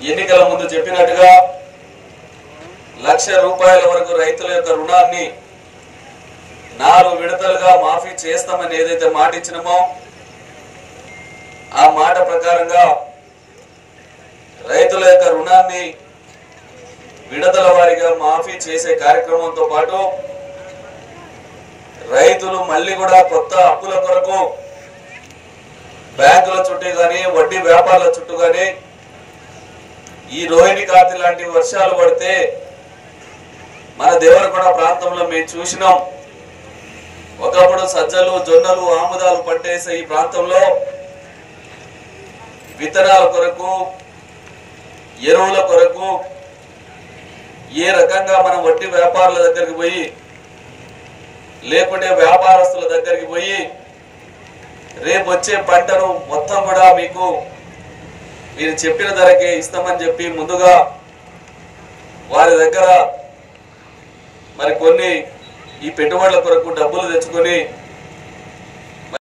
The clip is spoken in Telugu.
ఎన్నికల ముందు చెప్పినట్టుగా లక్ష రూపాయల వరకు రైతుల యొక్క రుణాన్ని నాలుగు విడతలుగా మాఫీ చేస్తామని ఏదైతే మాట ఇచ్చినామో ఆ మాట ప్రకారంగా రైతుల యొక్క రుణాన్ని విడతల వారిగా మాఫీ చేసే కార్యక్రమంతో పాటు రైతులు మళ్ళీ కూడా కొత్త అప్పుల కొరకు బ్యాంకుల చుట్టూ గాని వడ్డీ వ్యాపారాల చుట్టూ గాని ఈ రోహిణి కార్తె లాంటి వర్షాలు పడితే మన దేవరకొండ ప్రాంతంలో మేము చూసినాం ఒకప్పుడు సజ్జలు జొన్నలు ఆముదాలు పట్టేసే ఈ ప్రాంతంలో విత్తనాల కొరకు ఎరువుల కొరకు ఏ రకంగా మనం వడ్డీ వ్యాపారుల దగ్గరికి పోయి లేకుంటే వ్యాపారస్తుల దగ్గరికి పోయి రేపు వచ్చే పంటను మొత్తం కూడా మీకు మీరు చెప్పిన ధరకే ఇస్తామని చెప్పి ముందుగా వారి దగ్గర మరి కొన్ని ఈ పెట్టుబడుల కొరకు డబ్బులు తెచ్చుకొని